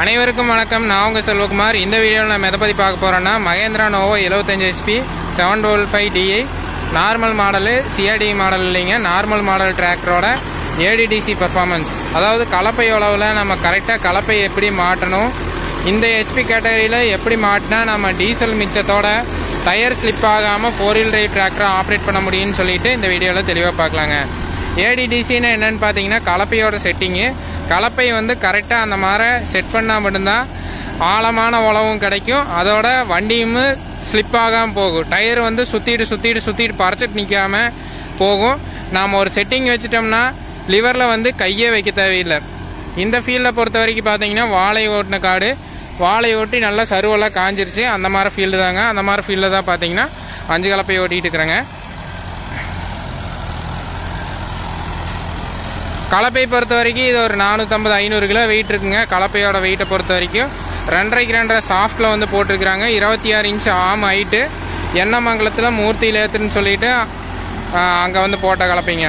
அனைவருக்கும் வணக்கம் நான் உங்கள் செல்வகுமார் இந்த வீடியோவில் நம்ம எதை பற்றி பார்க்க போகிறோன்னா Mahindra Novo 75 HP seven double five DI normal model CRDI model இல்லைங்க நார்மல் மாடல் டிராக்டரோட ஏடிடிசி பர்ஃபார்மன்ஸ் அதாவது கலப்பை உழவில் நம்ம கரெக்டாக கலப்பை எப்படி மாட்டணும் இந்த ஹெச்பி கேட்டகரியில் எப்படி மாட்டினா நம்ம டீசல் மிச்சத்தோட டயர் ஸ்லிப் ஆகாமல் ஃபோர் வீல் டிரைவ் டிராக்டரை ஆப்ரேட் பண்ண முடியும்னு சொல்லிட்டு இந்த வீடியோவில் தெளிவாக பார்க்கலாங்க ஏடிடிசின்னு என்னன்னு பார்த்தீங்கன்னா கலப்பையோட செட்டிங்கு கலப்பை வந்து கரெக்டாக அந்த மாதிரி செட் பண்ணால் மட்டும்தான் ஆழமான உழவும் கிடைக்கும் அதோட வண்டியும் ஸ்லிப் ஆகாமல் போகும் டயர் வந்து சுற்றிட்டு சுற்றிட்டு சுற்றிட்டு பறச்சிட்டு நிற்காம போகும் நாம் ஒரு செட்டிங் வச்சிட்டோம்னா லிவரில் வந்து கையே வைக்க தேவையில்லை இந்த ஃபீல்டை பொறுத்த வரைக்கும் பார்த்தீங்கன்னா வாழை ஓட்டின காடு வாழை ஓட்டி நல்லா சருவெல்லாம் காஞ்சிருச்சு அந்த மாதிரி ஃபீல்டு தாங்க அந்த மாதிரி ஃபீல்டில் தான் பார்த்தீங்கன்னா அஞ்சு கலப்பை ஓட்டிகிட்டு இருக்கிறேங்க கலப்பை பொறுத்த வரைக்கும் இது ஒரு நானூற்றம்பது ஐநூறு கிலோ வெயிட் இருக்குங்க கலப்பையோட வெயிட்டை பொறுத்த வரைக்கும் ரெண்டரைக்கு ரெண்டரை சாஃப்டில் வந்து போட்டிருக்கிறாங்க இருபத்தி ஆறு இன்ச் ஆம் ஹைட்டு எண்ணமங்கலத்தில் மூர்த்தி லேத்துன்னு சொல்லிட்டு அங்கே வந்து போட்ட கலப்பைங்க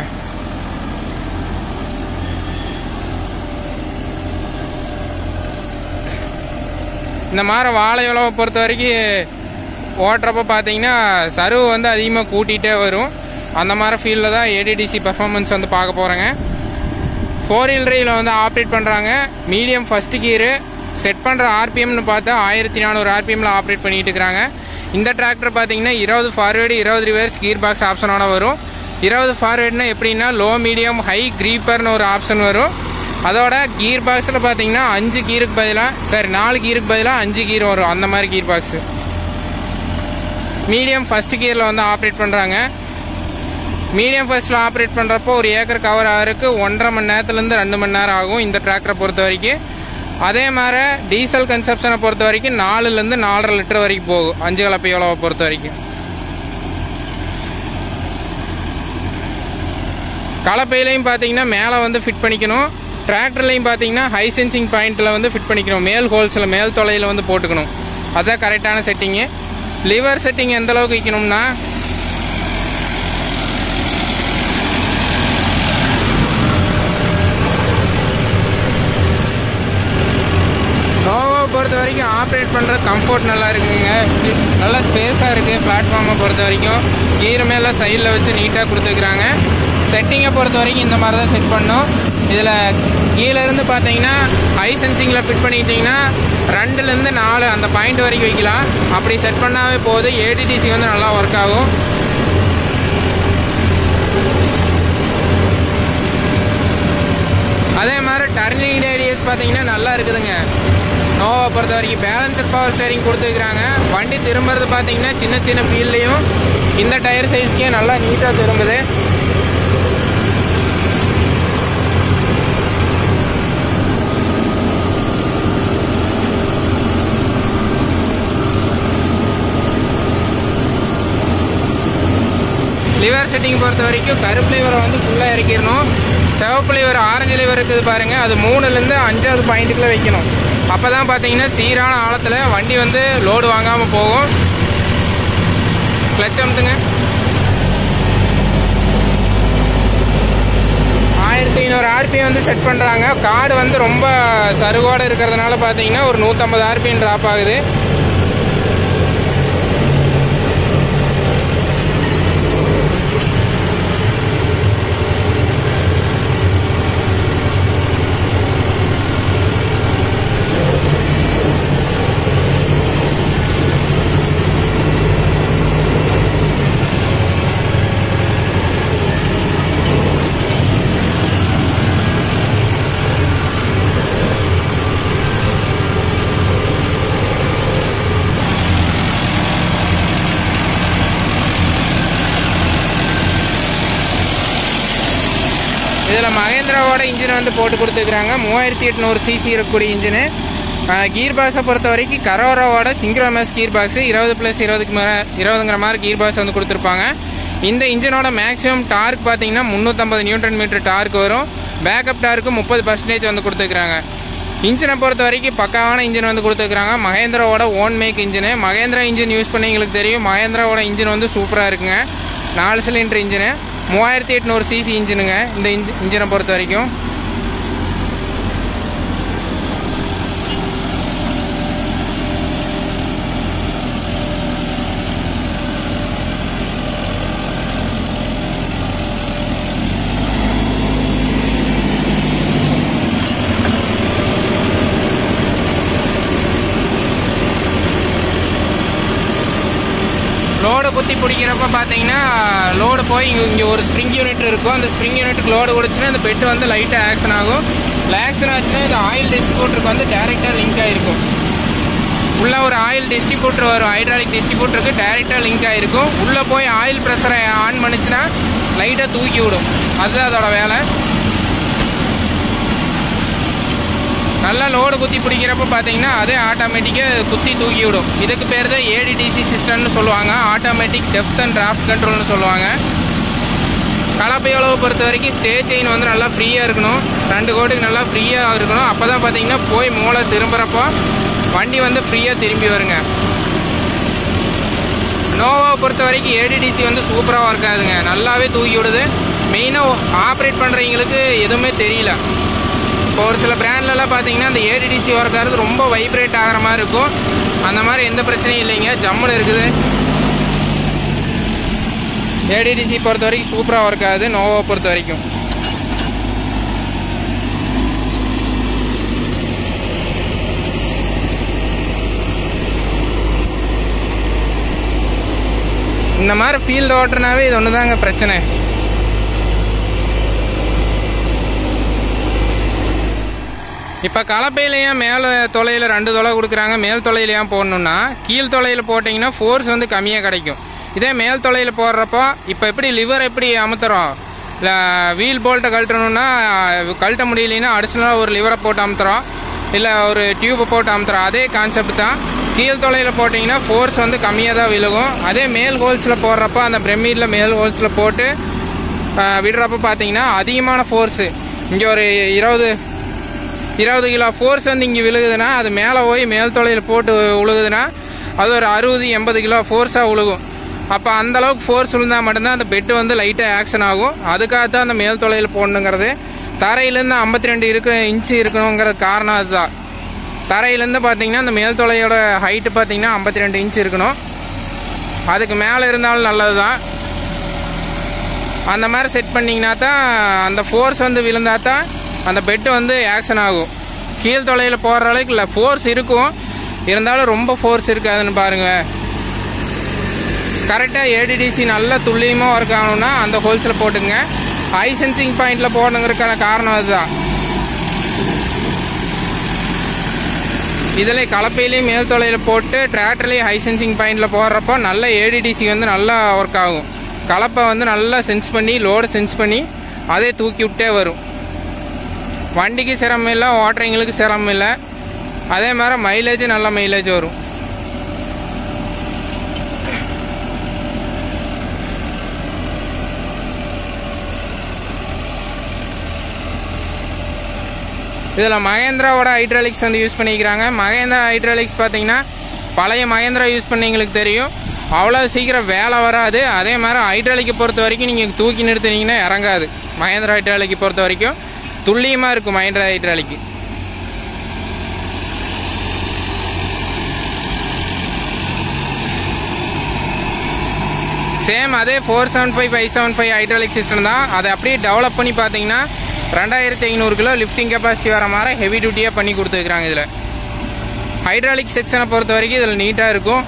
இந்த மாதிரி வாழை உழவை பொறுத்த வரைக்கும் ஓட்டுறப்ப பார்த்தீங்கன்னா சருவு வந்து அதிகமாக கூட்டிகிட்டே வரும் அந்த மாதிரி ஃபீல்டில் தான் ஏடிடிசி பர்ஃபார்மன்ஸ் வந்து பார்க்க போகிறேங்க ஃபோர் வீல் டிரைவில் வந்து ஆப்ரேட் பண்ணுறாங்க மீடியம் ஃபஸ்ட்டு கீரு செட் பண்ணுற ஆர்பிஎம்னு பார்த்தா ஆயிரத்தி நானூறு ஆர்பிஎம்மில் ஆப்ரேட் பண்ணிட்டு இருக்கிறாங்க இந்த டிராக்டர் பார்த்தீங்கன்னா இருபது ஃபார்வேர்டு இருபது ரிவர்ஸ் கீர் பாக்ஸ் ஆப்ஷனோட வரும் இருபது ஃபார்வேர்டுனா எப்படின்னா லோ மீடியம் ஹை க்ரீப்பர்னு ஒரு ஆப்ஷன் வரும் அதோட கீர் பாக்ஸில் பார்த்தீங்கன்னா அஞ்சு கீருக்கு பதிலாக சரி நாலு கீருக்கு பதிலாக அஞ்சு கீர் வரும் அந்த மாதிரி கீர் பாக்ஸு மீடியம் ஃபஸ்ட் கியரில் வந்து ஆப்ரேட் பண்ணுறாங்க மீடியம் ஃபர்ஸ்ட்டில் ஆப்ரேட் பண்ணுறப்போ ஒரு ஏக்கர் கவர் ஆகிறதுக்கு ஒன்றரை மணி நேரத்துலேருந்து ரெண்டு மணி நேரம் ஆகும் இந்த டிராக்டரை பொறுத்த வரைக்கும் அதே மாதிரி டீசல் கன்சப்ஷனை பொறுத்த வரைக்கும் நாலுலேருந்து நாலரை லிட்டர் வரைக்கும் போகும் அஞ்சு கலப்பை எவ்வளோ பொறுத்த வரைக்கும் கலப்பையிலையும் பார்த்தீங்கன்னா மேலே வந்து ஃபிட் பண்ணிக்கணும் டிராக்டர்லையும் பார்த்தீங்கன்னா ஹை சென்சிங் பாயிண்ட்டில் வந்து ஃபிட் பண்ணிக்கணும் மேல் ஹோல்ஸில் மேல் தொலையில் வந்து போட்டுக்கணும் அதுதான் கரெக்டான செட்டிங்கு லிவர் செட்டிங் எந்த அளவுக்கு வைக்கணும்னா நோவோ பொறுத்த வரைக்கும் ஆப்ரேட் பண்ணுற கம்ஃபர்ட் நல்லா இருக்குங்க நல்லா ஸ்பேஸாக இருக்குது பிளாட்ஃபார்மை பொறுத்த வரைக்கும் கீர் மேலே சைடில் வச்சு நீட்டாக கொடுத்துருக்குறாங்க செட்டிங்கை பொறுத்த வரைக்கும் இந்த மாதிரி தான் செட் பண்ணோம் இதில் கீழேருந்து பார்த்தீங்கன்னா ஹை சென்சிங்கில் ஃபிட் பண்ணிக்கிட்டிங்கன்னா ரெண்டுலேருந்து நாலு அந்த பாயிண்ட் வரைக்கும் வைக்கலாம் அப்படி செட் பண்ணாவே போகுது ஏடிடிசி வந்து நல்லா ஒர்க் ஆகும் அதே மாதிரி டர்னிங் ரேடியஸ் பார்த்தீங்கன்னா நல்லா இருக்குதுங்க நோவை பொறுத்த வரைக்கும் பேலன்சர் பவர் ஸ்டேரிங் கொடுத்துருக்குறாங்க வண்டி திரும்புறது பார்த்தீங்கன்னா சின்ன சின்ன ஃபீல்ட்லேயும் இந்த டயர் சைஸ்க்கே நல்லா நீட்டாக திரும்புது லிவர் செட்டிங் பொறுத்த வரைக்கும் கருப்பு லிவரை வந்து ஃபுல்லாக இறக்கிடணும் சிவப்பு லிவர் ஆரஞ்சு லிவர் இருக்குது பாருங்கள் அது மூணுலேருந்து அஞ்சாவது பாயிண்ட்டுக்குள்ளே வைக்கணும் அப்போ தான் பார்த்தீங்கன்னா சீரான ஆழத்தில் வண்டி வந்து லோடு வாங்காமல் போகும் கிளச் அமுத்துங்க ஆயிரத்தி ஐநூறு ஆர்பிஎம் வந்து செட் பண்ணுறாங்க கார்டு வந்து ரொம்ப சருகோடு இருக்கிறதுனால பார்த்தீங்கன்னா ஒரு நூற்றம்பது ஆர்பிஎம் ட்ராப் ஆகுது இதில் மகேந்திராவோட இன்ஜின் வந்து போட்டு கொடுத்துருக்குறாங்க மூவாயிரத்தி எட்நூறு சிசி இருக்கக்கூடிய இன்ஜினு கீர் பாக்ஸை பொறுத்த வரைக்கும் கரோராவோட சிங்க்ரோமேஸ் கீர் பாக்ஸ் இருபது ப்ளஸ் இருபதுக்கு மேலே இருபதுங்கிற மாதிரி கீர் பாக்ஸ் வந்து கொடுத்துருப்பாங்க இந்த இன்ஜினோட மேக்ஸிமம் டார்க் பார்த்தீங்கன்னா முந்நூற்றம்பது நியூட்டன் மீட்டர் டார்க் வரும் பேக்கப் டார்க்கு முப்பது பர்சன்டேஜ் வந்து கொடுத்துருக்குறாங்க இன்ஜினை பொறுத்த வரைக்கும் பக்காவான இன்ஜின் வந்து கொடுத்துருக்குறாங்க மகேந்திராவோட own make engine Mahindra engine use பண்ணி எங்களுக்கு தெரியும் மகேந்திராவோட இன்ஜின் வந்து சூப்பராக இருக்குங்க நாலு சிலிண்டர் இன்ஜினு மூவாயிரத்தி எட்நூறு சிசி இன்ஜினுங்க இந்த இன்ஜி இன்ஜினை பொறுத்த வரைக்கும் லோடு குத்தி பிடிக்கிறப்ப பார்த்தீங்கன்னா லோடு போய் இங்கே இங்கே ஒரு ஸ்ப்ரிங் யூனிட் இருக்கும் அந்த ஸ்ப்ரிங் யூனிட்டுக்கு லோடு கொடுச்சுன்னா இந்த பெட்டு வந்து லைட்டாக ஆக்ஷன் ஆகும் ஆக்ஷன் ஆச்சுன்னா இந்த ஆயில் டிஸ்ட்ரிபியூட்டருக்கு வந்து டேரெக்டாக லிங்க் ஆகிருக்கும் உள்ள ஒரு ஆயில் டிஸ்ட்ரிபியூட்டர் வரும் ஹைட்ராலிக் டிஸ்ட்ரிபியூட்டருக்கு டேரெக்டாக லிங்க் ஆகிருக்கும் உள்ளே போய் ஆயில் ப்ரெஷரை ஆன் பண்ணிச்சுன்னா லைட்டாக தூக்கி விடும் அதுதான் அதோட வேலை நல்லா லோடு குத்தி பிடிக்கிறப்ப பார்த்தீங்கன்னா அதே ஆட்டோமேட்டிக்காக குத்தி தூக்கி விடும் இதுக்கு பேர் தான் ஏடிடிசி சிஸ்டம்னு சொல்லுவாங்க ஆட்டோமேட்டிக் டெப்த் அண்ட் டிராஃப்ட் கண்ட்ரோல்னு சொல்லுவாங்க கலப்பை அளவு பொறுத்த வரைக்கும் ஸ்டே செயின் வந்து நல்லா ஃப்ரீயாக இருக்கணும் ரெண்டு கோட்டுக்கு நல்லா ஃப்ரீயாக இருக்கணும் அப்போ தான் பார்த்தீங்கன்னா போய் மூளை திரும்புகிறப்போ வண்டி வந்து ஃப்ரீயாக திரும்பி வருங்க நோவாவை பொறுத்த வரைக்கும் ஏடிடிசி வந்து சூப்பராக ஒர்க் ஆகுதுங்க நல்லாவே தூக்கி விடுது மெயினாக ஆப்ரேட் பண்ணுறவங்களுக்கு எதுவுமே தெரியல இப்போ ஒரு சில பிராண்ட்லலாம் பார்த்தீங்கன்னா அந்த ஏடிடிசி ஒர்க் ஆகிறது ரொம்ப வைப்ரேட் ஆகிற மாதிரி இருக்கும் அந்த மாதிரி எந்த பிரச்சனையும் இல்லைங்க ஜம்முன்னு இருக்குது ஏடிடிசி பொறுத்த வரைக்கும் சூப்பராக ஒர்க் ஆகுது நோவாவை பொறுத்த வரைக்கும் இந்த மாதிரி ஃபீல்டு ஓட்டுறனாவே இது ஒன்று தாங்க பிரச்சனை இப்போ கலப்பையில் ஏன் மேலே தொலையில் ரெண்டு தொலை கொடுக்குறாங்க மேல் தொலையில் ஏன் போடணுன்னா கீழ் தொலையில் போட்டிங்கன்னா ஃபோர்ஸ் வந்து கம்மியாக கிடைக்கும் இதே மேல் தொலையில் போடுறப்போ இப்போ எப்படி லிவர் எப்படி அமுத்துறோம் இல்லை வீல் போல்ட்டை கழட்டணுன்னா கழட்ட முடியலன்னா அடிஷ்னலாக ஒரு லிவரை போட்டு அமுத்துறோம் இல்லை ஒரு டியூப்பை போட்டு அமுத்துறோம் அதே கான்செப்ட் தான் கீழ் தொலையில் போட்டிங்கன்னா ஃபோர்ஸ் வந்து கம்மியாக தான் விழுகும் அதே மேல் ஹோல்ஸில் போடுறப்போ அந்த பிரமிடில் மேல் ஹோல்ஸில் போட்டு விடுறப்ப பார்த்தீங்கன்னா அதிகமான ஃபோர்ஸு இங்கே ஒரு இருபது இருபது கிலோ ஃபோர்ஸ் வந்து இங்கே விழுகுதுன்னா அது மேலே போய் மேல் தொலையில் போட்டு விழுகுதுன்னா அது ஒரு அறுபது எண்பது கிலோ ஃபோர்ஸாக விழுகும் அப்போ அந்த அளவுக்கு ஃபோர்ஸ் விழுந்தால் மட்டும்தான் அந்த பெட்டு வந்து லைட்டாக ஆக்ஷன் ஆகும் அதுக்காக தான் அந்த மேல் தொலையில் போடணுங்கிறது தரையிலேருந்து ஐம்பத்தி ரெண்டு இருக்க இன்ச்சு இருக்கணுங்கிறது காரணம் அதுதான் தரையிலேருந்து பார்த்தீங்கன்னா அந்த மேல் தொலையோட ஹைட்டு பார்த்தீங்கன்னா ஐம்பத்தி ரெண்டு இன்ச் இருக்கணும் அதுக்கு மேலே இருந்தாலும் நல்லது தான் அந்த மாதிரி செட் பண்ணிங்கன்னா தான் அந்த ஃபோர்ஸ் வந்து விழுந்தா தான் அந்த பெட்டு வந்து ஆக்ஷன் ஆகும் கீழ் தொலையில் போடுற அளவுக்கு இல்லை ஃபோர்ஸ் இருக்கும் இருந்தாலும் ரொம்ப ஃபோர்ஸ் இருக்காதுன்னு பாருங்கள் கரெக்டாக ஏடிடிசி நல்லா துல்லியமாக ஒர்க் ஆகணும்னா அந்த ஹோல்ஸில் போட்டுங்க ஹை சென்சிங் பாயிண்டில் போடணுங்கிறதுக்கான காரணம் அதுதான் இதில் கலப்பையிலையும் மேல் தொலையில் போட்டு டிராக்டர்லேயும் ஹை சென்சிங் பாயிண்டில் போடுறப்போ நல்ல ஏடிடிசி வந்து நல்லா ஒர்க் ஆகும் கலப்பை வந்து நல்லா சென்ஸ் பண்ணி லோடு சென்ஸ் பண்ணி அதே தூக்கி விட்டே வரும் வண்டிக்கு சிரமம் இல்லை ஓட்டுறவங்களுக்கு சிரமம் இல்லை அதே மாதிரி மைலேஜ் நல்ல மைலேஜ் வரும் இதில் மகேந்திராவோட ஹைட்ராலிக்ஸ் வந்து யூஸ் பண்ணிக்கிறாங்க மகேந்திரா ஹைட்ராலிக்ஸ் பார்த்தீங்கன்னா பழைய மகேந்திரா யூஸ் பண்ணவங்களுக்கு தெரியும் அவ்வளோ சீக்கிரம் வேலை வராது அதே மாதிரி ஹைட்ராலிக்கை பொறுத்த வரைக்கும் நீங்கள் தூக்கி நிறுத்துனீங்கன்னா இறங்காது மகேந்திரா ஹைட்ராலிக்கை பொறுத்த வரைக்கும் துல்லியமாக இருக்கும் மகேந்திரா ஹைட்ராலிக்கு சேம் அதே four seven five five seven five hydraulic system தான் அதை அப்படியே டெவலப் பண்ணி பார்த்தீங்கன்னா ரெண்டாயிரத்தி ஐநூறு கிலோ லிஃப்டிங் கெப்பாசிட்டி வர மாதிரி ஹெவி டியூட்டியாக பண்ணி கொடுத்துருக்குறாங்க இதில் ஹைட்ராலிக் செக்ஷனை பொறுத்த வரைக்கும் இதில் நீட்டாக இருக்கும்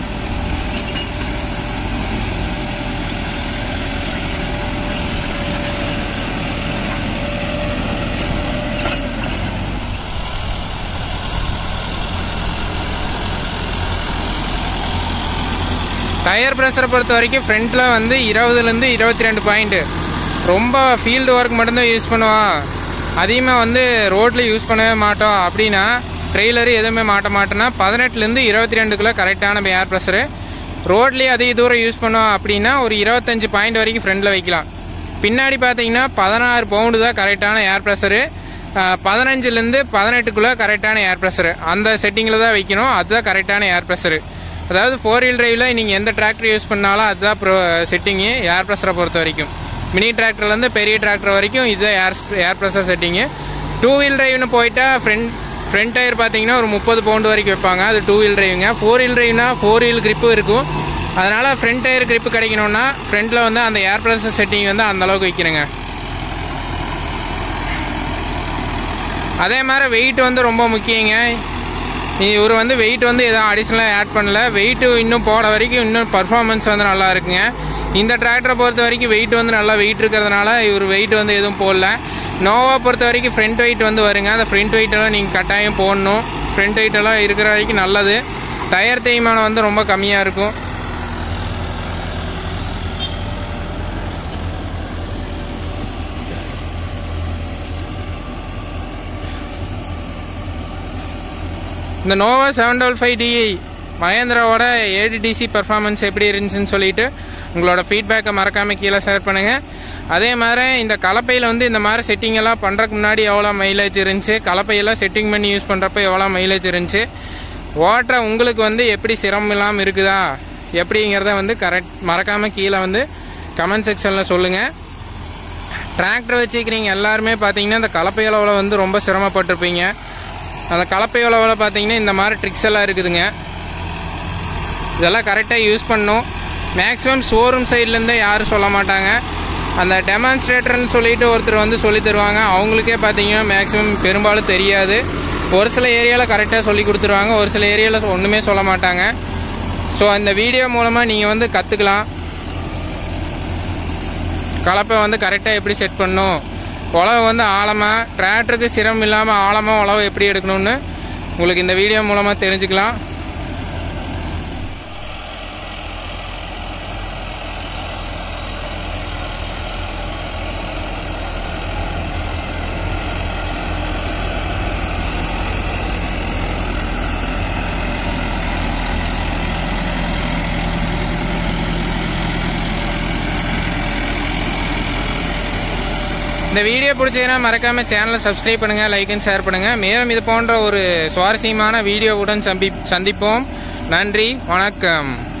டயர் ப்ரெஷரை பொறுத்த வரைக்கும் ஃப்ரண்ட்டில் வந்து இருபதுலேருந்து இருபத்தி ரெண்டு பாயிண்ட்டு ரொம்ப ஃபீல்டு ஒர்க் மட்டும்தான் யூஸ் பண்ணுவோம் அதிகமாக வந்து ரோட்டில் யூஸ் பண்ணவே மாட்டோம் அப்படின்னா ட்ரெய்லரு எதுவுமே மாட்ட மாட்டோன்னா பதினெட்டுலேருந்து இருபத்தி ரெண்டுக்குள்ளே கரெக்டான ஏர் ப்ரெஷரு ரோட்லேயே அதிக தூரம் யூஸ் பண்ணோம் அப்படின்னா ஒரு இருபத்தஞ்சு பாயிண்ட் வரைக்கும் ஃப்ரண்டில் வைக்கலாம் பின்னாடி பார்த்தீங்கன்னா பதினாறு பவுண்டு தான் கரெக்டான ஏர் ப்ரெஷரு பதினஞ்சுலேருந்து பதினெட்டுக்குள்ளே கரெக்டான ஏர் ப்ரெஷரு அந்த செட்டிங்கில் தான் வைக்கணும் அதுதான் கரெக்டான ஏர் ப்ரெஷரு அதாவது ஃபோர் வீல் டிரைவில் நீங்கள் எந்த டிராக்டர் யூஸ் பண்ணாலும் அதுதான் ப்ரோ செட்டிங்கு ஏர் ப்ரெஷரை பொறுத்த வரைக்கும் மினி டிராக்டர்லேருந்து பெரிய டிராக்டர் வரைக்கும் இதுதான் air air pressure setting two wheel டிரைவ்னு போயிட்டா ஃப்ரண்ட் ஃப்ரண்ட் டயர் பார்த்தீங்கன்னா ஒரு முப்பது பவுண்டு வரைக்கும் வைப்பாங்க அது டூ வீல் டிரைவுங்க ஃபோர் வீல் டிரைவ்னா ஃபோர் வீல் கிரிப்பும் இருக்கும் அதனால் ஃப்ரண்ட் டயர் கிரிப்பு கிடைக்கணும்னா ஃப்ரண்ட்டில் வந்து அந்த ஏர் ப்ரெஷர் செட்டிங் வந்து அந்த அளவுக்கு வைக்கிறேங்க அதே மாதிரி வெயிட் வந்து ரொம்ப முக்கியங்க இவர் வந்து வெயிட் வந்து எதுவும் அடிஷ்னலாக ஆட் பண்ணல வெயிட்டு இன்னும் போட வரைக்கும் இன்னும் பர்ஃபார்மன்ஸ் வந்து நல்லா இருக்குங்க இந்த டிராக்டரை பொறுத்த வரைக்கும் வெயிட் வந்து நல்லா வெயிட் இருக்கிறதுனால இவர் வெயிட் வந்து எதுவும் போடல நோவா பொறுத்த வரைக்கும் ஃப்ரண்ட் வெயிட் வந்து வருங்க அந்த ஃப்ரண்ட் வெயிட்டெல்லாம் நீங்கள் கட்டாயம் போடணும் ஃப்ரண்ட் வெயிட்டெல்லாம் இருக்கிற வரைக்கும் நல்லது டயர் தேய்மானம் வந்து ரொம்ப கம்மியாக இருக்கும் இந்த Nova seven double five DI மகேந்திராவோட ஏடிடிசி பர்ஃபார்மன்ஸ் எப்படி இருந்துச்சுன்னு சொல்லிட்டு உங்களோட ஃபீட்பேக்கை மறக்காமல் கீழே ஷேர் பண்ணுங்கள் அதே மாதிரி இந்த கலப்பையில் வந்து இந்த மாதிரி செட்டிங் எல்லாம் பண்ணுறதுக்கு முன்னாடி எவ்வளோ மைலேஜ் இருந்துச்சு கலப்பையெல்லாம் செட்டிங் பண்ணி யூஸ் பண்ணுறப்ப எவ்வளோ மைலேஜ் இருந்துச்சு ஓட்டுற உங்களுக்கு வந்து எப்படி சிரமம் இல்லாமல் இருக்குதா எப்படிங்கிறத வந்து கரெக்ட் மறக்காமல் கீழே வந்து கமெண்ட் செக்ஷனில் சொல்லுங்கள் டிராக்டர் வச்சுக்கிறீங்க எல்லாருமே பார்த்தீங்கன்னா இந்த கலப்பை அளவில் வந்து ரொம்ப சிரமப்பட்டிருப்பீங்க அந்த கலப்பை அளவில் பார்த்தீங்கன்னா இந்த மாதிரி ட்ரிக்ஸ் எல்லாம் இருக்குதுங்க இதெல்லாம் கரெக்டாக யூஸ் பண்ணும் மேக்ஸிமம் ஷோரூம் சைட்லேருந்தே யாரும் சொல்ல மாட்டாங்க அந்த டெமான்ஸ்ட்ரேட்டர்னு சொல்லிட்டு ஒருத்தர் வந்து சொல்லி தருவாங்க அவங்களுக்கே பார்த்தீங்கன்னா மேக்ஸிமம் பெரும்பாலும் தெரியாது ஒரு சில ஏரியாவில் கரெக்டாக சொல்லி கொடுத்துருவாங்க ஒரு சில ஏரியாவில் ஒன்றுமே சொல்ல மாட்டாங்க ஸோ இந்த வீடியோ மூலமாக நீங்கள் வந்து கற்றுக்கலாம் கலப்பை வந்து கரெக்டாக எப்படி செட் பண்ணணும் உழவு வந்து ஆழமாக டிராக்டருக்கு சிரமம் இல்லாமல் ஆழமாக உழவு எப்படி எடுக்கணும்னு உங்களுக்கு இந்த வீடியோ மூலமாக தெரிஞ்சுக்கலாம் இந்த வீடியோ பிடிச்சதுன்னா மறக்காமல் சேனலை சப்ஸ்கிரைப் பண்ணுங்கள் லைக் அண்ட் ஷேர் பண்ணுங்கள் மேலும் இது போன்ற ஒரு சுவாரஸ்யமான வீடியோவுடன் சம்பி சந்திப்போம் நன்றி வணக்கம்